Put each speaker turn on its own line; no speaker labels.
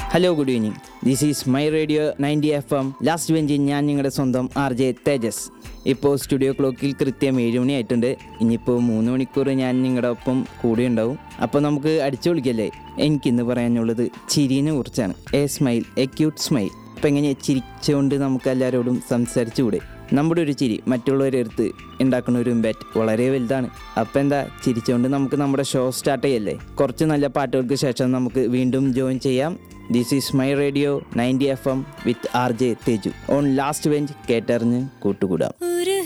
hello good evening this is my radio ninety F M last ബെഞ്ചിൽ ഞാൻ നിങ്ങളുടെ സ്വന്തം ആർ ജെ തേജസ് ഇപ്പോൾ സ്റ്റുഡിയോ ക്ലോക്കിൽ കൃത്യം ഏഴ് മണി ആയിട്ടുണ്ട് ഇനിയിപ്പോൾ മൂന്ന് മണിക്കൂർ ഞാൻ നിങ്ങളുടെ ഒപ്പം കൂടെ ഉണ്ടാവും അപ്പോൾ നമുക്ക് അടിച്ചു വിളിക്കല്ലേ എനിക്കിന്ന് പറയാനുള്ളത് ചിരിനെ കുറിച്ചാണ് a smile a cute smile അപ്പം എങ്ങനെ ചിരിച്ചുകൊണ്ട് നമുക്ക് എല്ലാവരോടും സംസാരിച്ചുകൂടെ നമ്മുടെ ഒരു ചിരി മറ്റുള്ളവരുടെ അടുത്ത് ഉണ്ടാക്കുന്ന ഒരു ഇമ്പാക്റ്റ് വളരെ വലുതാണ് അപ്പം എന്താ ചിരിച്ചുകൊണ്ട് നമുക്ക് നമ്മുടെ ഷോ സ്റ്റാർട്ട് ചെയ്യല്ലേ കുറച്ച് നല്ല പാട്ടുകൾക്ക് ശേഷം നമുക്ക് വീണ്ടും ജോയിൻ ചെയ്യാം this is my radio ninety F M with R J Teju on last bench കേട്ടറിഞ്ഞ് കൂട്ടുകൂടാം
ഒരു